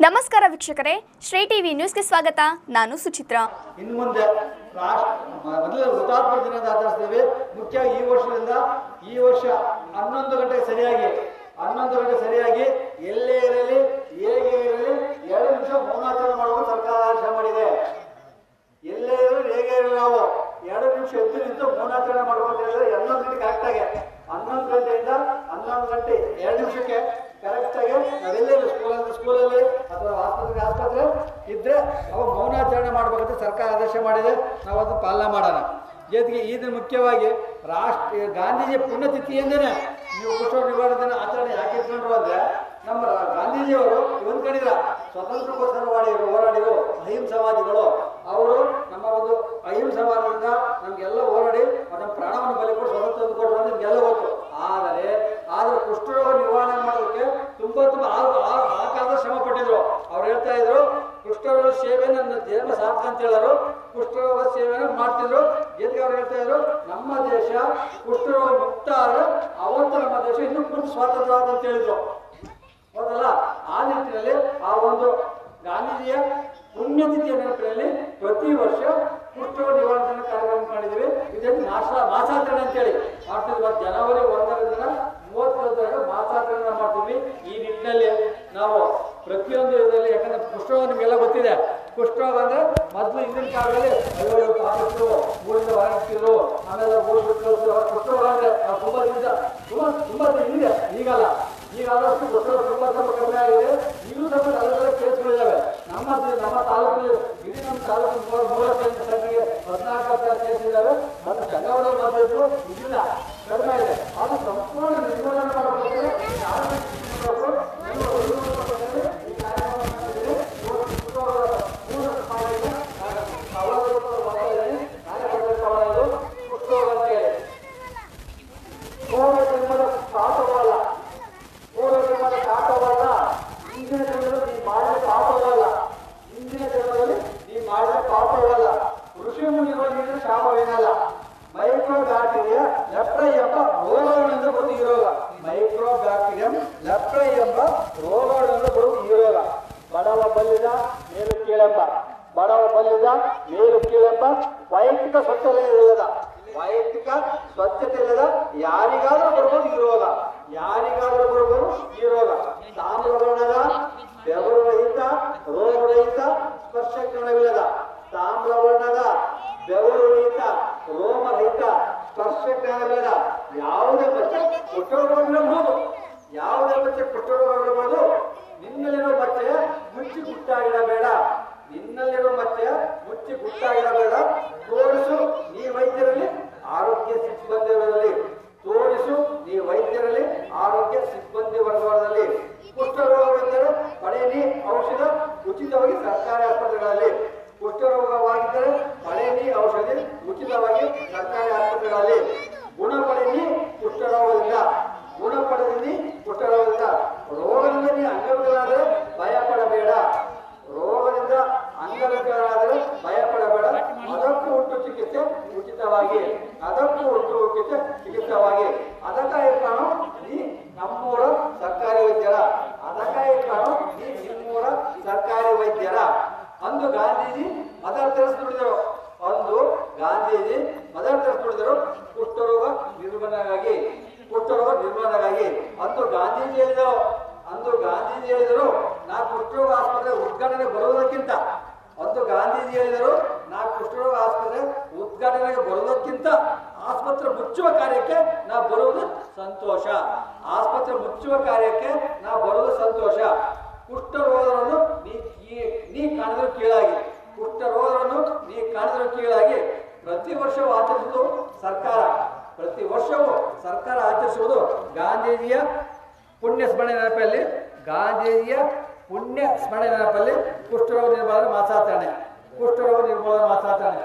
ನಮಸ್ಕಾರ ವೀಕ್ಷಕರೇ ಶ್ರೀ ಟಿವಿ ನ್ಯೂಸ್ಗೆ ಸ್ವಾಗತ ನಾನು ಸುಚಿತ್ರಾ ಇನ್ನು ಮುಂದೆ ರಾಷ್ಟ್ರ ಮೊದಲ ಹುತಾತ್ಮ ದಿನದ ಆಚರಿಸ್ತೇವೆ ಮುಖ್ಯವಾಗಿ ಈ ವರ್ಷದಿಂದ ಈ ವರ್ಷ ಹನ್ನೊಂದು ಗಂಟೆಗೆ ಸರಿಯಾಗಿ ಹನ್ನೊಂದು ಗಂಟೆ ಸರಿಯಾಗಿ ಎಲ್ಲೇ ಇರಲಿ ಹೇಗೆ ಇರಲಿ ಎರಡು ನಿಮಿಷ ಮೌನಾಚರಣೆ ಮಾಡುವ ಸರ್ಕಾರ ಆದೇಶ ಮಾಡಿದೆ ಎಲ್ಲೇ ಇರಲಿ ಹೇಗೆ ಇರಲಿ ನಾವು ಎರಡು ನಿಮಿಷ ಎದ್ದು ನಿಂತು ಮೌನಾಚರಣೆ ಮಾಡುವ ಅಂತ ಹೇಳಿದ್ರೆ ಹನ್ನೊಂದು ಗಂಟೆ ಕರೆಕ್ಟಾಗಿ ಹನ್ನೊಂದು ಗಂಟೆಯಿಂದ ಹನ್ನೊಂದು ಗಂಟೆ ಎರಡು ನಿಮಿಷಕ್ಕೆ ಕರೆಕ್ಟಾಗಿ ನಾವೆಲ್ಲೇ ಸ್ಕೂಲಲ್ಲಿ ಸ್ಕೂಲಲ್ಲಿ ಅಥವಾ ಆಸ್ಪತ್ರೆ ಆಸ್ಪತ್ರೆ ಇದ್ರೆ ಅವು ಮೌನಾಚರಣೆ ಮಾಡ್ಬೇಕಂತ ಸರ್ಕಾರ ಆದೇಶ ಮಾಡಿದೆ ನಾವು ಅದು ಪಾಲನೆ ಮಾಡೋಣ ಜೊತೆಗೆ ಇದು ಮುಖ್ಯವಾಗಿ ರಾಷ್ಟ್ರ ಗಾಂಧೀಜಿಯ ಪುಣ್ಯತಿಥಿಯಿಂದನೇ ನೀವು ಕುಷ್ಠರೋಗ ನಿವಾರಣೆ ದಿನ ಆಚರಣೆ ಯಾಕೆ ಇಟ್ಕೊಂಡ್ರು ಅಂದ್ರೆ ನಮ್ಮ ರಾ- ಗಾಂಧೀಜಿಯವರು ಇವನ್ ಕಡಿದ್ರ ಸ್ವತಂತ್ರಕ್ಕೋಸ್ಕರ ಮಾಡಿದ್ರು ಹೋರಾಡಿರು ಅಹಿಂಸವಾದಿಗಳು ಅವರು ನಮ್ಮ ಒಂದು ಅಹಿಂಸವಾದದಿಂದ ನಮ್ಗೆಲ್ಲ ಹೋರಾಡಿ ಅವ್ರು ನಮ್ಮ ಪ್ರಾಣವನ್ನು ಬಲಿ ಕೊಟ್ಟು ಸ್ವತಂತ್ರ ತಂದು ಕೊಟ್ಟರು ಅಂತ ನಿಮ್ಗೆಲ್ಲ ಗೊತ್ತು ಆದರೆ ಆದ್ರೆ ಕುಷ್ಠರೋಗ ನಿವಾರಣೆ ಮಾಡೋದಕ್ಕೆ ತುಂಬಾ ತುಂಬಾ ಆ ಆ- ಆ ಕಾಲದ ಶ್ರಮ ಪಟ್ಟಿದ್ರು ಅವ್ರು ಹೇಳ್ತಾ ಇದ್ರು ಕುಷ್ಠರೋಗ ಸೇವೆ ನನ್ನ ಜನ್ಮ ಸಾರ್ಥಕ ಅಂತ ಹೇಳೋರು ಕುಷ್ಠರೋಗ ಸೇವೆಯನ್ನು ಮಾಡ್ತಿದ್ರು ಜೊತೆಗೆ ಅವ್ರು ಹೇಳ್ತಾ ಇದ್ರು ನಮ್ಮ ದೇಶ ಕುಷ್ಠರೋಗ ಮುಕ್ತ ಆದ್ರೆ ಅವತ್ತು ನಮ್ಮ ದೇಶ ಇನ್ನೂ ಪೂರ್ತಿ ಸ್ವಾತಂತ್ರ್ಯ ಆದ ಅಂತ ಹೇಳಿದ್ರು ಹೌದಲ್ಲ ಆ ನಿಟ್ಟಿನಲ್ಲಿ ಆ ಒಂದು ಗಾಂಧೀಜಿಯ ಪುಣ್ಯತಿಥಿಯ ನೆನಪಿನಲ್ಲಿ ಪ್ರತಿ ವರ್ಷ ಕುಷ್ಠರೋಗ ನಿವಾರಣೆ ಕಾರ್ಯಕ್ರಮ ಮಾಡಿದ್ದೀವಿ ಇದನ್ನು ಮಾಸ ಮಾಸಾಚರಣೆ ಅಂತೇಳಿ ಮಾಡ್ತಿದ್ವಿ ಇವತ್ತು ಜನವರಿ ಒಂದರಿಂದ ಮೂವತ್ತೊಂದರ ಮಾಸಾಚರಣೆ ಮಾಡ್ತೀವಿ ಈ ನಿಟ್ಟಿನಲ್ಲಿ ನಾವು ಪ್ರತಿಯೊಂದು ಇದರಲ್ಲಿ ಯಾಕಂದ್ರೆ ಕುಷ್ಠರೋಗ ನಿಮಗೆಲ್ಲ ಗೊತ್ತಿದೆ ಕುಷ್ಠರೋಗ ಅಂದ್ರೆ ಮೊದಲು ಹಿಂದಿನ ಕಾಲದಲ್ಲಿ ಅಯ್ಯೋ ಇವ್ರು ಕಾಣಿಸ್ತು ಊರಿಂದ ಹೊರಗಿದ್ರು ಆಮೇಲೆ ಊರು ಬಿಟ್ಟು ಕುಷ್ಠರೋಗ ಅಂದ್ರೆ ನಾವು ತುಂಬಾ ದಿವಸ ತುಂಬಾ ತುಂಬಾ ಇದೆ ಈಗಲ್ಲ ಈಗ ಆದಷ್ಟು ಕುಷ್ಠರೋಗ ತುಂಬಾ ಸ್ವಲ್ಪ ಕಡಿಮೆ ಆಗಿದೆ ಈಗಲೂ ಸ್ವಲ್ಪ ಅಲ್ಲಲ್ಲ ಕೇಸ್ಗಳಿದ್ದಾವೆ ನಮ್ಮ ದಿ- ನಮ್ಮ ತಾಲೂಕಿನಲ್ಲಿ ಇಡೀ ನಮ್ಮ ತಾಲೂಕು ಮೂರು ಮೂವತ್ತೈದು ಸಂಖ್ಯೆಗೆ ಹದಿನಾಲ್ಕು ಹತ್ತಾರು ಕೇಸ್ ಇದ್ದಾವೆ ಮತ್ತು ಕನ್ನಡ ಬಂದಿದ್ದು ಇಲ್ಲ ಕಡಿಮೆ ಇದೆ ಅದು ಸಂಪೂರ್ಣ ನಿರ್ಮೂಲನೆ ಮಾಡಬೇಕಾದ್ರೆ ಯಾವ ರೀತಿ ಮಾಡಬೇಕು? ನೀವು ಅಭಿವೃದ್ಧಿ ಪಡಿಸಿದ್ರೆ ಈ ಕಾರ್ಯಕ್ರಮ ಮಾಡಿದ್ರೆ ಇವತ್ತು ಕುಷ್ಠರೋಗದ ಮೂಲ ಕಾಯಿಲೆಗೆ ಅವಲಂಬಿತ ವಲಯದಲ್ಲಿ ಕಾರ್ಯಪ್ರವೃತ್ತವಾಗುವುದು ಕುಷ್ಠರೋಗ ಅಂತ ಹೇಳಿ ಪೂರ್ವ ಜನ್ಮದ ಪಾಪವಲ್ಲ ಪೂರ್ವ ಜನ್ಮದ ಪಾಪವಲ್ಲ ಹಿಂದಿನ ಜನ್ಮದಲ್ಲಿ ನೀ ಮಾಡಿದ ಪಾಪವಲ್ಲ ಹಿಂದಿನ ಜನ್ಮದಲ್ಲಿ ನೀ ಮಾಡಿದ ಪಾಪವಲ್ಲ ಋಷಿ ಮುನಿಗಳಿಂದ ಶಾಪವೇನಲ್ಲ ಮೈಕ್ರೋ ಬ್ಯಾಕ್ಟೀರಿಯಾ ಲೆಪ್ರ ಎಂಬ ರೋಗಗಳಿಂದ ಬರುವ ಈ ರೋಗ ಮೈಕ್ರೋ ಬ್ಯಾಕ್ಟೀರಿಯಂ ಲೆಪ್ರ ಎಂಬ ರೋಗಗಳಿಂದ ಬರುವ ಈ ರೋಗ ಬಡವ ಬಲ್ಲಿದ ಮೇಲು ಕೀಳೆಂಬ ಬಡವ ಬಲ್ಲಿದ ಮೇಲು ಕೀಳೆಂಬ ವೈಯಕ್ತಿಕ ಸ್ವಚ್ಛತೆ ಇಲ್ಲದ ವೈಯಕ್ತಿಕ ಸ್ವಚ್ಛತೆ ಇಲ್ಲದ ಯಾರಿಗಾದ್ರೂ ಬರ್ಬೋದು ಈ ರೋಗ ಯಾರಿಗಾದ್ರೂ ಬರ್ಬೋದು ಈ ರೋಗ ತಾಮ್ರವರ್ಣದ ಬೆವರು ರಹಿತ ರೋಗ ರಹಿತ ಸ್ಪರ್ಶ ಕಿರಣವಿಲ್ಲದ ತಾಮ್ರವರ್ಣದ ಬೆವರು ರಹಿತ ರೋಮ ರಹಿತ ಸ್ಪರ್ಶ ಕಿರಣವಿಲ್ಲದ ಯಾವುದೇ ಬಚ್ಚೆ ಕುಷ್ಠರೋಗವಿರಬಹುದು ಯಾವುದೇ ಬಚ್ಚೆ ಕುಷ್ಠರೋಗವಿರಬಹುದು ನಿನ್ನಲ್ಲಿರೋ ಬಚ್ಚೆ ಮುಚ್ಚಿ ಗುಟ್ಟಾಗಿಡಬೇಡ ನಿನ್ನಲ್ಲಿರೋ ಮಚ್ಚೆ ಮುಚ್ಚಿ ಗುಟ್ಟಾಗಿರಬೇಡ ತೋರಿಸು ನೀ ವೈದ್ಯರಲ್ಲಿ ಆರೋಗ್ಯ ಸಿಬ್ಬಂದಿ ವರ್ಗದಲ್ಲಿ ತೋರಿಸು ನೀ ವೈದ್ಯರಲ್ಲಿ ಆರೋಗ್ಯ ಸಿಬ್ಬಂದಿ ವರ್ಗದಲ್ಲಿ ಕುಷ್ಠರೋಗ ವೈದ್ಯರು ಪಡೆಯಲಿ ಔಷಧ ಉಚಿತವಾಗಿ ಸರ್ಕಾರಿ ಆಸ್ಪತ್ರೆಗಳಲ್ಲಿ ಕುಷ್ಠರೋಗವಾಗಿದ್ದರೆ ಪಡೆಯಲಿ ಔಷಧಿ ಉಚಿತವಾಗಿ ಸರ್ಕಾರಿ ಆಸ್ಪತ್ರೆಗಳಲ್ಲಿ ಗುಣಪಡೆಯಲಿ ಕುಷ್ಠರೋಗದಿಂದ ಗುಣಪಡೆದಿ ಕುಷ್ಠರೋಗದಿಂದ ರೋಗದಿಂದ ನೀ ಅಂಗವಿಕಲಾದರೆ ಭಯ ಪಡಬೇಡ ರೋಗದಿಂದ ಅಂಗವಿಕಲರಾದರೆ ಭಯ ಪಡಬೇಡ ಅದಕ್ಕೂ ಉಂಟು ಚಿಕಿತ್ಸೆ ಉಚಿತವಾಗಿ ಅದಕ್ಕೂ ಉಂಟು ಚಿಕಿತ್ಸೆ ಚಿಕಿತ್ಸವಾಗಿ ಅದಕ್ಕಾಗಿ ಕಾಣು ನೀ ನಮ್ಮೂರ ಸರ್ಕಾರಿ ವೈದ್ಯರ ಅದಕ್ಕಾಗಿ ಕಾಣು ನೀ ನಿಮ್ಮೂರ ಸರ್ಕಾರಿ ವೈದ್ಯರ ಅಂದು ಗಾಂಧೀಜಿ ಮದರ್ ತೆರೆಸ್ ನುಡಿದರು ಅಂದು ಗಾಂಧೀಜಿ ಮದರ್ ತೆರೆಸ್ ನುಡಿದರು ಕುಷ್ಠರೋಗ ನಿರ್ಮೂಲನೆಗಾಗಿ ಕುಷ್ಠರೋಗ ನಿರ್ಮೂಲನೆಗಾಗಿ ಅಂದು ಗಾಂಧೀಜಿ ಹೇಳಿದರು ಅಂದು ಗಾಂಧೀಜಿ ಹೇಳಿದರು ನಾ ಕುಷ್ಠರೋಗ ಆಸ್ಪತ್ರೆ ಉದ್ಘಾಟನೆ ಬರುವುದಕ್ಕಿಂತ ಅಂದು ಗಾಂಧೀಜಿ ಹೇಳಿದರು ನಾ ಕುಷ್ಠರೋಗ ಆಸ್ಪತ್ರೆ ಉದ್ಘಾಟನೆಗೆ ಬರುವುದಕ್ಕಿಂತ ಆಸ್ಪತ್ರೆ ಮುಚ್ಚುವ ಕಾರ್ಯಕ್ಕೆ ನಾ ಬರುವುದು ಸಂತೋಷ ಆಸ್ಪತ್ರೆ ಮುಚ್ಚುವ ಕಾರ್ಯಕ್ಕೆ ನಾ ಬರುವುದು ಸಂತೋಷ ಕುಷ್ಠರೋಗವನ್ನು ನೀ ಕೀ- ನೀ ಕಾಣಿದ್ರು ಕೀಳಾಗಿ ಕುಷ್ಠರೋಗವನ್ನು ನೀ ಕಾಣಿದ್ರು ಕೀಳಾಗಿ ಪ್ರತಿ ವರ್ಷವೂ ಆಚರಿಸುವುದು ಸರ್ಕಾರ ಪ್ರತಿ ವರ್ಷವೂ ಸರ್ಕಾರ ಆಚರಿಸುವುದು ಗಾಂಧೀಜಿಯ ಪುಣ್ಯ ಸ್ಮರಣೆ ನೆನಪಲ್ಲಿ ಗಾಂಧೀಜಿಯ ಪುಣ್ಯ ಸ್ಮರಣೆ ನೆನಪಲ್ಲಿ ಕುಷ್ಠರೋಗ ನಿರ್ಮೂಲನೆ ಮಾಸಾಚರಣೆ ಕುಷ್ಠರೋಗ ನಿರ್ಮೂಲನೆ ಮಾಸಾಚರಣೆ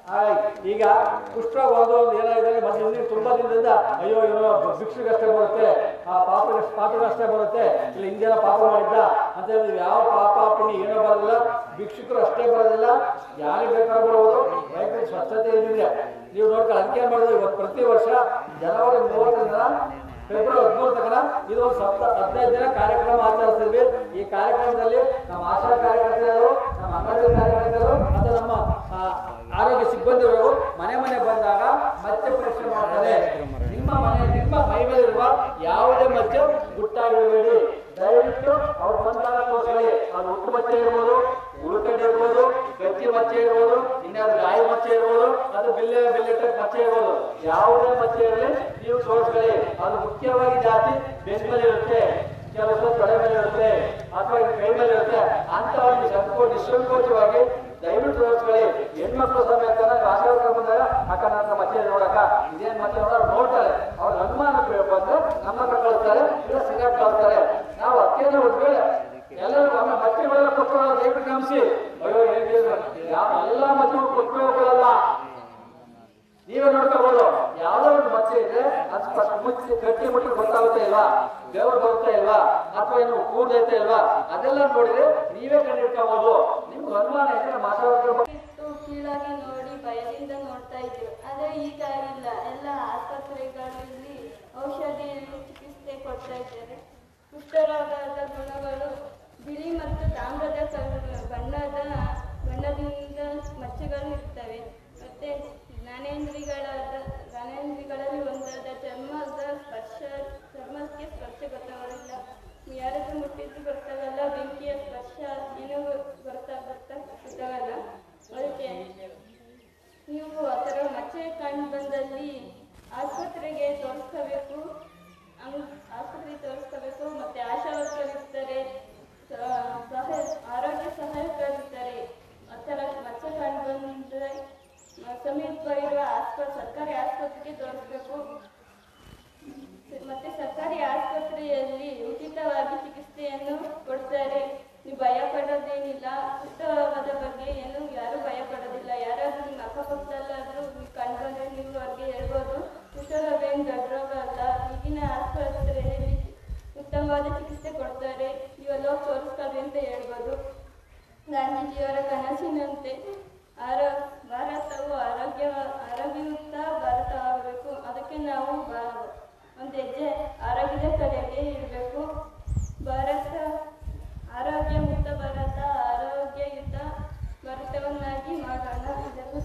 ಈಗ ಕುಷ್ಠರೋಗ ಒಂದು ಒಂದು ಏನಾಗಿದೆ ಮತ್ತೆ ಇಲ್ಲಿ ತುಂಬಾ ದಿನದಿಂದ ಅಯ್ಯೋ ಇವನು ಭಿಕ್ಷುಗಷ್ಟೇ ಬರುತ್ತೆ ಆ ಪಾಪ ಪಾಪಗಷ್ಟೇ ಬರುತ್ತೆ ಇಲ್ಲ ಹಿಂದೆಲ್ಲ ಪಾಪ ಮಾಡಿದ್ದ ಅಂತ ಹೇಳಿ ಯಾವ ಪಾಪ ಪುಣ್ಯ ಏನೋ ಬರೋದಿಲ್ಲ ಭಿಕ್ಷುಕರು ಅಷ್ಟೇ ಬರೋದಿಲ್ಲ ಯಾರಿಗೆ ಬೇಕಾದ್ರೂ ಬರ್ಬೋದು ಯಾಕಂದ್ರೆ ಸ್ವಚ್ಛತೆ ಏನಿದೆ ನೀವು ನೋಡ್ಕೊಂಡು ಅದಕ್ಕೆ ಏನ್ ಮಾಡೋದು ಇವತ್ತು ಪ್ರತಿ ವರ್ಷ ಜನವರಿ ಮೂವತ್ತರಿಂದ ಫೆಬ್ರವರಿ ಹದಿಮೂರು ತನಕ ಇದು ಒಂದು ಸಪ್ತ ಹದಿನೈದು ದಿನ ಕಾರ್ಯಕ್ರಮ ಆಚರಿಸ್ತೀವಿ ಈ ಕಾರ್ಯಕ್ರಮದಲ್ಲಿ ನಮ್ಮ ಆಶಾ ಕಾರ್ಯಕರ್ತರು ನಮ್ಮ ಅಂಗನವಾಡಿ ಕಾರ್ಯಕರ್ತರು ಮತ್ತು ನಮ್ಮ ಆ, ಆರೋಗ್ಯ ಸಿಬ್ಬಂದಿಗಳು ಮನೆ ಮನೆ ಬಂದಾಗ ಮಚ್ಚೆ ಪರೀಕ್ಷೆ ಮಾಡ್ತಾರೆ ನಿಮ್ಮ ಮನೆ ನಿಮ್ಮ ಮೈ ಮೇಲಿರುವ ಯಾವುದೇ ಮಚ್ಚೆ ಗುಟ್ಟಾಗಿರಬೇಡಿ ದಯವಿಟ್ಟು ಅವ್ರು ಬಂದಾಗ ತೋರಿಸಲಿ ಅದು ಉಟ್ಟು ಮಚ್ಚೆ ಇರ್ಬೋದು ಉಳುಕಡ್ಡೆ ಇರ್ಬೋದು ಗಚ್ಚಿ ಮಚ್ಚೆ ಇರ್ಬೋದು ಇನ್ಯಾವುದು ಗಾಯ ಮಚ್ಚೆ ಇರ್ಬೋದು ಅದು ಬಿಲ್ಲೆ ಬಿಲ್ಲೆಟ್ ಮಚ್ಚೆ ಇರ್ಬೋದು ಯಾವುದೇ ಮಚ್ಚೆ ಇರಲಿ ನೀವು ತೋರಿಸ್ಕೊಳ್ಳಿ ಅದು ಮುಖ್ಯವಾಗಿ ಜಾತಿ ಬೆನ್ ಮೇಲೆ ಇರುತ್ತೆ ಕೆಲವು ತೊಡೆ ಮೇಲೆ ಇರುತ್ತೆ ಅಥವಾ ಇದು ಕೈ ಮೇಲೆ ಇರುತ್ತೆ ಅಂತ ಒಂದು ಸಂಕೋ ನಿಸ್ಸಂಕೋಚವಾಗಿ ದಯವಿಟ್ಟು ತೋರಿಸ್ಕೊಳ್ಳಿ ಹೆಣ್ಮಕ್ಳು ಸಮೇತ ಆಶೀರ್ವಾದ ಬಂದಾಗ ಅಕ್ಕ ನನ್ನ ಮಚ್ಚೆ ನೋಡಕ್ಕ ಇದೇನ್ ಮಚ್ಚೆ ನೋಡ ನೋಡ್ತಾರೆ ಅವ್ರ ಅನುಮಾನ ಬಂದ್ರೆ ನಮ್ಮ ಹತ್ರ ಕಳಿಸ್ತಾರೆ ಇಲ್ಲ ಸಿಗರೇಟ್ ಕಳಿಸ್ತಾರೆ ನಾವು ಅತ್ಯಂತ ಉದ್ವೇಳೆ ಎಲ್ಲರೂ ನಮ್ಮ ಮಚ್ಚೆಗಳೆಲ್ಲ ಕೊಟ್ಕೊಳ್ಳೋ ದಯವಿಟ್ಟು ಗಮನಿಸಿ ಅಯ್ಯೋ ಏನಿಲ್ಲ ಯಾವ ಎಲ್ಲ ಮಚ್ಚೆಗಳು ಕೊಟ್ಕೊಳ್ಳಲ್ಲ ನೀವೇ ನೋಡ್ಕೋಬಹುದು ಯಾವ್ದೋ ಒಂದು ಮಚ್ಚೆ ಇದ್ರೆ ಅದು ಫಸ್ಟ್ ಮುಚ್ಚಿ ಗಟ್ಟಿ ಮುಟ್ಟಿ ಗೊತ್ತಾಗುತ್ತೆ ಇಲ್ವಾ ದೇವ್ರು ಬರುತ್ತೆ ಇಲ್ವಾ ಅಥವಾ ಏನು ಕೂದೈತೆ ಇಲ್ವಾ ಅದೆಲ್ಲ ನೋಡಿದ್ರೆ ನೀವೇ ಕಂಡಿಡ್ಕೋಬಹುದು ನಿಮ್ಗೆ ಅನುಮಾನ ಇದ್ರೆ ನಮ್ಮ ಆಶಾವರ್ಕರ ಬಗ್ಗೆ ಇತ್ತು ಕೀಳಾಗಿ ನೋಡಿ ಭಯದಿಂದ ನೋಡ್ತಾ ಇದ್ರು ಆದ್ರೆ ಈಗ ಇಲ್ಲ ಎಲ್ಲ ಆಸ್ಪತ್ರೆಗಳಲ್ಲಿ ಔಷಧಿಯಲ್ಲಿ ಚಿಕಿತ್ಸೆ ಕೊಡ್ತಾ ಇದ್ದಾರೆ ಕುಷ್ಠರೋಗದ ಗುಣಗಳು ಬಿಳಿ ಮತ್ತು ತಾಮ್ರದ ಕ- ಬಣ್ಣದ ಬಣ್ಣದಿಂದ ಮಚ್ಚೆಗಳು ಇರ್ತವೆ ಮತ್ತೆ ಜ್ಞಾನೇಂದ್ರಿಗಳಾದ ಜ್ಞಾನೇಂದ್ರಿಗಳಲ್ಲಿ ಒಂದಾದ ಚರ್ಮದ ಸ್ಪರ್ಶ ಚರ್ಮಕ್ಕೆ ಸ್ಪರ್ಶ ಗೊತ್ತಾಗಲ್ಲ ಯಾರಾದ್ರೂ ಮುಟ್ಟಿದ್ದು ಗೊತ್ತಾಗಲ್ಲ ಬೆಂಕಿಯ ಸ್ಪರ್ಶ ಏನೂ ಗೊತ್ತಾ ಗೊತ್ತಾ ಗೊತ್ತಾಗಲ್ಲ ಅದಕ್ಕೆ ನೀವು ಆ ಥರ ಮಚ್ಚೆ ಕಂಡು ಬಂದಲ್ಲಿ ಆಸ್ಪತ್ರೆಗೆ ತೋರಿಸ್ಕೋಬೇಕು ಹಂಗ್ ಆಸ್ಪತ್ರೆಗೆ ತೋರಿಸ್ಕೋಬೇಕು ಮತ್ತೆ ಆಶಾ ವರ್ಕರ್ ಇರ್ತಾರೆ ಸ- ಸಹಾಯ ಆರೋಗ್ಯ ಸಹಾಯಕರು ಇರ್ತಾರೆ ಆ ಥರ ಮಚ್ಚೆ ಕಂಡು ಬಂದರೆ ಸಮೀಪ ಇರುವ ಆಸ್ಪತ್ರೆ ಸರ್ಕಾರಿ ಆಸ್ಪತ್ರೆಗೆ ತೋರಿಸ್ಬೇಕು ಮತ್ತೆ ಸರ್ಕಾರಿ ಆಸ್ಪತ್ರೆಯಲ್ಲಿ ಉಚಿತವಾಗಿ ಚಿಕಿತ್ಸೆಯನ್ನು ಕೊಡ್ತಾರೆ ನೀವು ಭಯ ಪಡೋದೇನಿಲ್ಲ ಕುಷ್ಠರೋಗದ ಬಗ್ಗೆ ಏನು ಯಾರು ಭಯ ಪಡೋದಿಲ್ಲ ಯಾರಾದ್ರೂ ನಿಮ್ಮ ಅಕ್ಕಪಕ್ಕದಲ್ಲಾದ್ರೂ ನೀವು ಕಂಡ್ಬಂದ್ರೆ ನೀವು ಅವ್ರಿಗೆ ಹೇಳ್ಬೋದು ಕುಷ್ಠರೋಗ ಏನು ದೊಡ್ಡ ರೋಗ ಅಲ್ಲ ಈಗಿನ ಆಸ್ಪತ್ರೆಯಲ್ಲಿ ಉತ್ತಮವಾದ ಚಿಕಿತ್ಸೆ ಕೊಡ್ತಾರೆ ನೀವೆಲ್ಲ ಹೋಗಿ ತೋರಿಸ್ಕೊಳ್ರಿ ಅಂತ ಹೇಳ್ಬೋದು ಗಾಂಧೀಜಿಯವರ ಕನಸಿನಂತೆ ಆರೋ ಭಾರತವು ಆರೋಗ್ಯ ಆರೋಗ್ಯಯುತ ಭಾರತವಾಗಬೇಕು ಅದಕ್ಕೆ ನಾವು ಬಾ- ಒಂದು ಹೆಜ್ಜೆ ಆರೋಗ್ಯದ ಕಡೆಗೆ ಇಡಬೇಕು ಭಾರತ ಆರೋಗ್ಯ ಮುಕ್ತ ಭಾರತ ಆರೋಗ್ಯಯುತ ಭಾರತವನ್ನಾಗಿ ಮಾಡೋಣ ಇದನ್ನು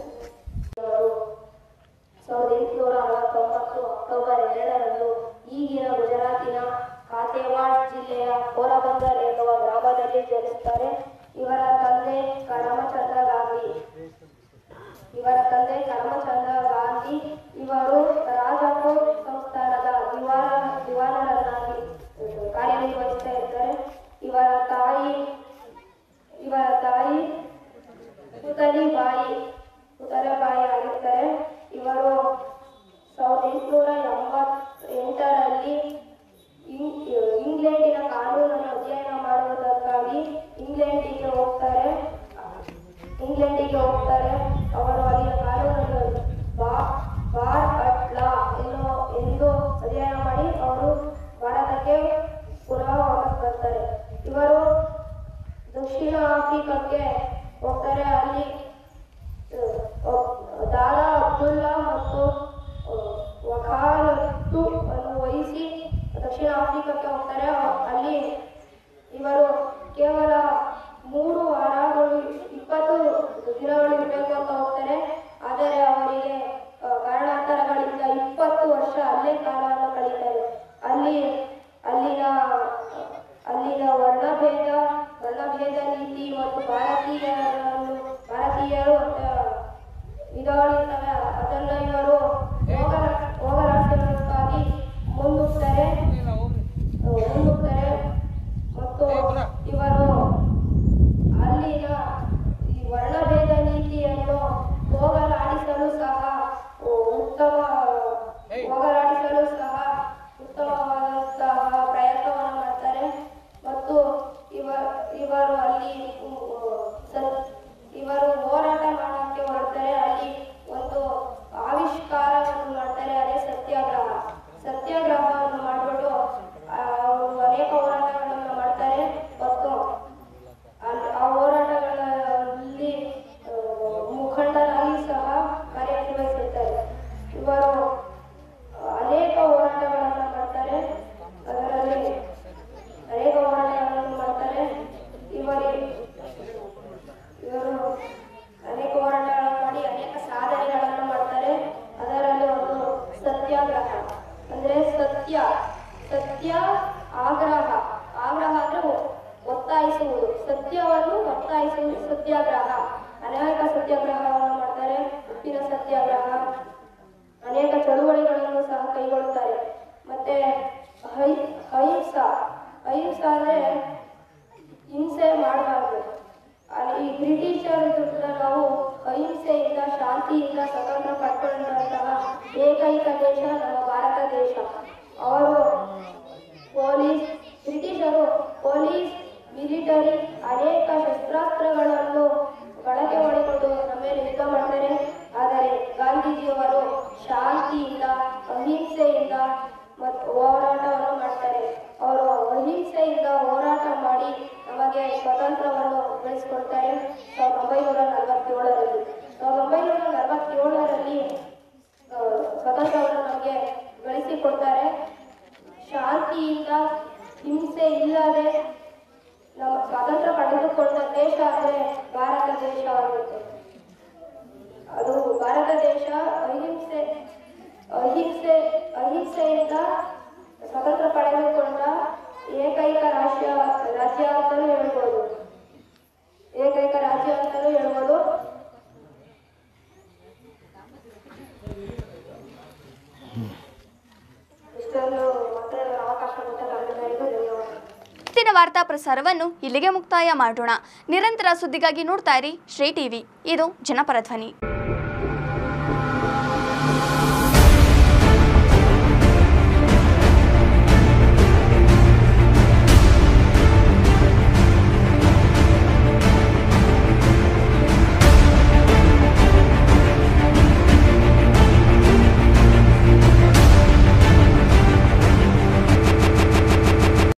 ಸಾವಿರದ ಎಂಟುನೂರ ಅರವತ್ತೊಂಬತ್ತು ಅಕ್ಟೋಬರ್ ಎರಡರಂದು ಈಗಿನ ಗುಜರಾತಿನ ಕಾಥೇವಾಡ್ ಜಿಲ್ಲೆಯ ಪೋರಬಂದರ್ ಎನ್ನುವ ಗ್ರಾಮದಲ್ಲಿ ಜನಿಸುತ್ತಾರೆ ಇವರ ತಂದೆ ಕರಮಚಂದ್ರ ಗಾಂಧಿ ಇವರ ತಂದೆ ಕರಮಚಂದ್ರ ಗಾಂಧಿ ಇವರು ರಾಜಕೋಟ್ ಸಂಸ್ಥಾನದ ದಿವಾನ ದಿವಾನರನ್ನಾಗಿ ಕಾರ್ಯನಿರ್ವಹಿಸ್ತಾ ಇರ್ತಾರೆ ಇವರ ತಾಯಿ ಇವರ ತಾಯಿ ಪುತಲಿಬಾಯಿ ಪುತಲಬಾಯಿ ಆಗಿರ್ತಾರೆ ಇವರು ಸಾವಿರದ ಎಂಟುನೂರ ಎಂಬತ್ತೆಂಟರಲ್ಲಿ ಇಂ- ಇಂಗ್ಲೆಂಡಿನ ಕಾನೂನನ್ನು ಅಧ್ಯಯನ ಮಾಡುವುದಕ್ಕಾಗಿ ಇಂಗ್ಲೆಂಡಿಗೆ ಹೋಗ್ತಾರೆ ಇಂಗ್ಲೆಂಡಿಗೆ ಹೋಗ್ತಾರೆ ಅವರು ಅಲ್ಲಿನ ಕಾನೂನನ್ನು ಬಾ ಬಾರ್ ಕಟ್ಲ ಎನ್ನುವ ಎಂದು ಅಧ್ಯಯನ ಮಾಡಿ ಅವರು ಭಾರತಕ್ಕೆ ಪುನಃ ವಾಪಸ್ ಬರ್ತಾರೆ ಇವರು ದಕ್ಷಿಣ ಆಫ್ರಿಕಾಕ್ಕೆ ಹೋಗ್ತಾರೆ ಅಲ್ಲಿ ಅಹ್, ದಾದಾ ಅಬ್ದುಲ್ಲಾ ಮತ್ತು ಅಹ್, ವಕಾಲತ್ತು ಅನ್ನು ವಹಿಸಿ ದಕ್ಷಿಣ ಆಫ್ರಿಕಾಕ್ಕೆ ಹೋಗ್ತಾರೆ ಅಲ್ಲಿ ಇವರು ಕೇವಲ ಮೂರು ವಾರಗಳು ಇಪ್ಪತ್ತು ದಿನಗಳು ಇರಬೇಕು ಅಂತ ಹೋಗ್ತಾರೆ ಆದರೆ ಅವರಿಗೆ ಅಹ್, ಕಾರಣಾಂತರಗಳಿಂದ ಇಪ್ಪತ್ತು ವರ್ಷ ಅಲ್ಲೇ ಕಾಲವನ್ನು ಕಳೀತಾರೆ ಅಲ್ಲಿ ಅಲ್ಲಿನ ಅಲ್ಲಿನ ವರ್ಣಭೇದ ವರ್ಣಭೇದ ನೀತಿ ಮತ್ತು ಭಾರತೀಯರನ್ನು ಭಾರತೀಯರು ಅಹ್, ವಿಧಗಳಿರ್ತವೆ ಅದನ್ನ ಇವರು ಹೋಗಲ ಹೋಗಲಾಡಿಸೋದಕ್ಕಾಗಿ ಮುಂದುಕ್ತಾರೆ ಮುಂದುಕ್ತಾರೆ ಮತ್ತು ಇವರು ಸತ್ಯ ಆಗ್ರಹ ಆಗ್ರಹ ಅಂದ್ರೆ ಒ- ಒತ್ತಾಯಿಸುವುದು ಸತ್ಯವನ್ನು ಒತ್ತಾಯಿಸುವುದು ಸತ್ಯಾಗ್ರಹ ಅನೇಕ ಸತ್ಯಾಗ್ರಹವನ್ನು ಮಾಡ್ತಾರೆ ಉಪ್ಪಿನ ಸತ್ಯಾಗ್ರಹ ಅನೇಕ ಚಳುವಳಿಗಳನ್ನು ಸಹ ಕೈಗೊಳ್ಳುತ್ತಾರೆ ಮತ್ತೆ ಹೈ ಅಹಿಂಸ ಅಹಿಂಸ ಅಂದ್ರೆ ಹಿಂಸೆ ಮಾಡಬಾರ್ದು ಅಲ್ಲಿ ಈ ಬ್ರಿಟಿಷರ ವಿರುದ್ಧ ನಾವು ಅಹಿಂಸೆಯಿಂದ ಶಾಂತಿಯಿಂದ ಸ್ವತಂತ್ರ ಪಡ್ಕೊಂಡಂತಹ ಏಕೈಕ ದೇಶ ನಮ್ಮ ಭಾರತ ದೇಶ ಅವರು ಪೊಲೀಸ್ ಬ್ರಿಟಿಷರು ಪೊಲೀಸ್ ಮಿಲಿಟರಿ ಅನೇಕ ಶಸ್ತ್ರಾಸ್ತ್ರಗಳನ್ನು ಬಳಕೆ ಮಾಡಿಕೊಂಡು ನಮ್ಮ ಮೇಲೆ ಯುದ್ಧ ಮಾಡ್ತಾರೆ ಆದರೆ ಗಾಂಧೀಜಿಯವರು ಶಾಂತಿಯಿಂದ ಅಹಿಂಸೆಯಿಂದ ಮತ್ತು ಹೋರಾಟವನ್ನು ಮಾಡ್ತಾರೆ ಅವರು ಅಹಿಂಸೆಯಿಂದ ಹೋರಾಟ ಮಾಡಿ ನಮಗೆ ಸ್ವತಂತ್ರವನ್ನು ಗಳಿಸಿಕೊಡ್ತಾರೆ ಸಾವಿರದ ಒಂಬೈನೂರ ನಲವತ್ತೇಳರಲ್ಲಿ ಸಾವಿರದ ಒಂಬೈನೂರ ನಲವತ್ತೇಳರಲ್ಲಿ ಆ, ಸ್ವತಂತ್ರವನ್ನು ನಮಗೆ ಗಳಿಸಿಕೊಡ್ತಾರೆ ಶಾಂತಿಯಿಂದ ಹಿಂಸೆ ಇಲ್ಲದೆ ನಮ್ಮ ಸ್ವಾತಂತ್ರ್ಯ ಪಡೆದುಕೊಂಡ ದೇಶ ಅಂದರೆ ಭಾರತ ದೇಶ ಆಗುತ್ತೆ ಅದು ಭಾರತ ದೇಶ ಅಹಿಂಸೆ ಅಹಿಂಸೆ ಅಹಿಂಸೆಯಿಂದ ಸ್ವತಂತ್ರ ಪಡೆದುಕೊಂಡ ಏಕೈಕ ರಾಷ್ಟ್ರ ರಾಜ್ಯ ಅಂತಲೂ ಹೇಳ್ಬೋದು ಏಕೈಕ ರಾಜ್ಯ ಅಂತಲೂ ಹೇಳ್ಬೋದು ಇಷ್ಟೊಂದು ಮಾತಾಡಲು ಅವಕಾಶ ಕೊಟ್ಟ ತಮ್ಮೆಲ್ಲರಿಗೂ ಧನ್ಯವಾದ ಇವತ್ತಿನ ವಾರ್ತಾ ಪ್ರಸಾರವನ್ನು ಇಲ್ಲಿಗೆ ಮುಕ್ತಾಯ ಮಾಡೋಣ ನಿರಂತರ ಸುದ್ದಿಗಾಗಿ ನೋಡ್ತಾ ಇರಿ ಶ್ರೀ ಟಿವಿ ಇದು ಜನಪರ ಧ್ವನಿ